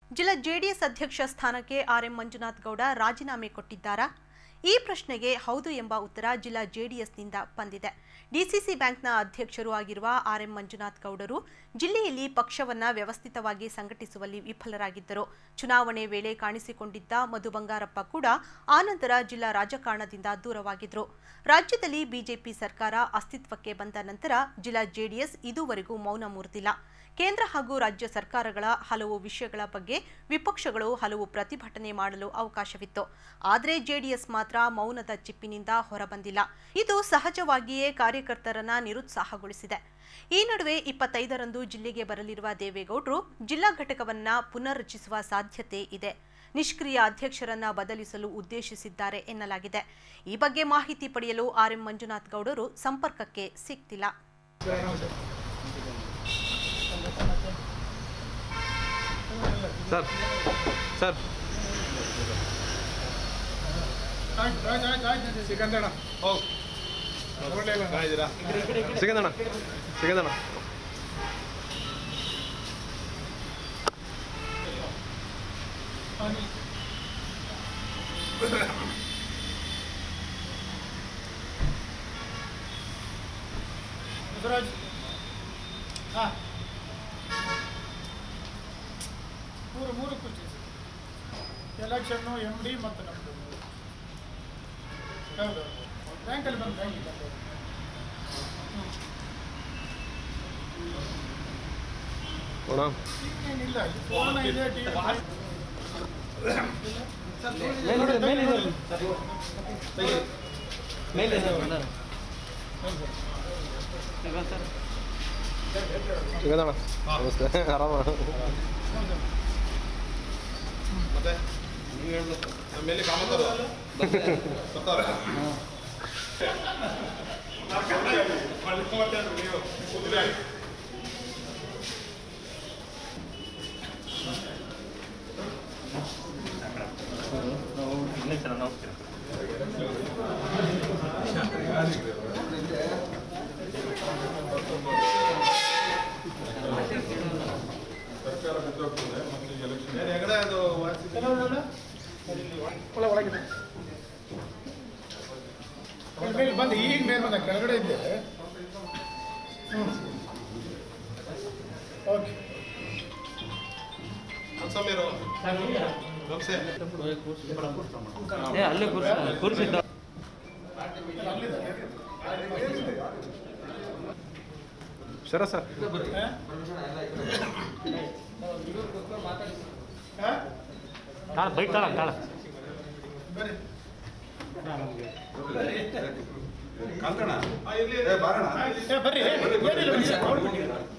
ಜಿಲ್ಲಾ ಜೆಡಿಎಸ್ ಅಧ್ಯಕ್ಷ ಸ್ಥಾನಕ್ಕೆ ಆರ್ಎಂ ಮಂಜುನಾಥ್ ಗೌಡ ರಾಜೀನಾಮೆ ಕೊಟ್ಟಿದ್ದಾರಾ ಈ ಪ್ರಶ್ನೆಗೆ ಹೌದು ಎಂಬ ಉತ್ತರ ಜಿಲ್ಲಾ ಜೆಡಿಎಸ್ನಿಂದ ಬಂದಿದೆ ಡಿಸಿಸಿ ಬ್ಯಾಂಕ್ನ ಅಧ್ಯಕ್ಷರು ಆಗಿರುವ ಆರ್ಎಂ ಮಂಜುನಾಥ್ ಗೌಡರು ಜಿಲ್ಲೆಯಲ್ಲಿ ಪಕ್ಷವನ್ನ ವ್ಯವಸ್ಥಿತವಾಗಿ ಸಂಘಟಿಸುವಲ್ಲಿ ವಿಫಲರಾಗಿದ್ದರು ಚುನಾವಣೆ ವೇಳೆ ಕಾಣಿಸಿಕೊಂಡಿದ್ದ ಮಧು ಬಂಗಾರಪ್ಪ ಕೂಡ ಆನಂತರ ಜಿಲ್ಲಾ ರಾಜಕಾರಣದಿಂದ ದೂರವಾಗಿದ್ರು ರಾಜ್ಯದಲ್ಲಿ ಬಿಜೆಪಿ ಸರ್ಕಾರ ಅಸ್ತಿತ್ವಕ್ಕೆ ಬಂದ ನಂತರ ಜಿಲ್ಲಾ ಜೆಡಿಎಸ್ ಇದುವರೆಗೂ ಮೌನ ಮುರಿದಿಲ್ಲ ಕೇಂದ್ರ ಹಾಗೂ ರಾಜ್ಯ ಸರ್ಕಾರಗಳ ಹಲವು ವಿಷಯಗಳ ಬಗ್ಗೆ ವಿಪಕ್ಷಗಳು ಹಲವು ಪ್ರತಿಭಟನೆ ಮಾಡಲು ಅವಕಾಶವಿತ್ತು ಆದರೆ ಜೆಡಿಎಸ್ ಮಾತ್ರ ಮೌನದ ಚಿಪ್ಪಿನಿಂದ ಹೊರಬಂದಿಲ್ಲ ಇದು ಸಹಜವಾಗಿಯೇ ಕಾರ್ಯಕರ್ತರನ್ನ ನಿರುತ್ಸಾಹಗೊಳಿಸಿದೆ ಈ ನಡುವೆ ಇಪ್ಪತ್ತೈದರಂದು ಜಿಲ್ಲೆಗೆ ಬರಲಿರುವ ದೇವೇಗೌಡರು ಜಿಲ್ಲಾ ಘಟಕವನ್ನ ಪುನರ್ರಚಿಸುವ ಸಾಧ್ಯತೆ ಇದೆ ನಿಷ್ಕ್ರಿಯ ಅಧ್ಯಕ್ಷರನ್ನ ಬದಲಿಸಲು ಉದ್ದೇಶಿಸಿದ್ದಾರೆ ಎನ್ನಲಾಗಿದೆ ಈ ಬಗ್ಗೆ ಮಾಹಿತಿ ಪಡೆಯಲು ಆರ್ಎಂ ಮಂಜುನಾಥ್ ಗೌಡರು ಸಂಪರ್ಕಕ್ಕೆ ಸಿಗ್ತಿಲ್ಲ ಸರ್ ಸರ್ ಆಯ್ತು ಆಯ್ತು ಆಯ್ತು ಆಯ್ತು ಸಿಗಂದಣ್ಣ ಹೋಗಿ ಒಳ್ಳೆ ಇದ್ದೀರಾ ಸಿಗಂದಣ್ಣ ಸಿಗಂದಣ್ಣ ಮುದ್ರಾಜ್ ಹಾಂ ಮೂರು ಮೂರು ಕುರ್ಚಿ ಎಲೆಕ್ಷನ್ನು ಎಮ್ ಡಿ ಮತ್ತು ನಮ್ಮದು ಹೌದು ಬ್ಯಾಂಕಲ್ಲಿ ಬಂದು ಬ್ಯಾಂಕಿಗೆ ಬಂದು ಅಣ್ಣ ಏನಿಲ್ಲ ಫೋನ್ ಇದೆ ಟಿ ವಿ ಸಿಗಂದಣ್ಣ ನಮಸ್ತೆ ಆರಾಮ ಮತ್ತೆ ನೀವು ಹೇಳ್ಬೇಕು ನಮ್ಮೆಲ್ಲಿ ಕಾಮತ್ತರು ಬರ್ತಾರೆ ನೀವು ಕೂತಿರಿ. ಸರ್ಕಾರ ಬಿದ್ದೋಗ್ತದೆ ಮತ್ತೆ ಈ ಎಲೆಕ್ಷನ್ ಏನು ಹೆಗಡೆ ಅದು ವಾಸಿ- ಒಳ ಒಳಗಿದೆ ಇಲ್ಲಿ ಮೇಲೆ ಬಂದು ಈಗ ಮೇಲೆ ಬಂದ ಕೆಳಗಡೆ ಇದ್ದೆ ಹ್ಞೂ ಓಕೆ ಸಮೀರು ನಮಸ್ತೆ ಏ ಅಲ್ಲೇ ಕೂರ್ಸ ಕೂರ್ಸಿದ್ದ ಶರ ಸರ್ ತಾಳ ಬೈಕ್ ತಾಳ ತಾಳ ಕಾಂತಣ್ಣ ಏ ಬಾರಣ್ಣ ಬರ್ರಿ ಏನಿಲ್ಲ ಬನ್ನಿ.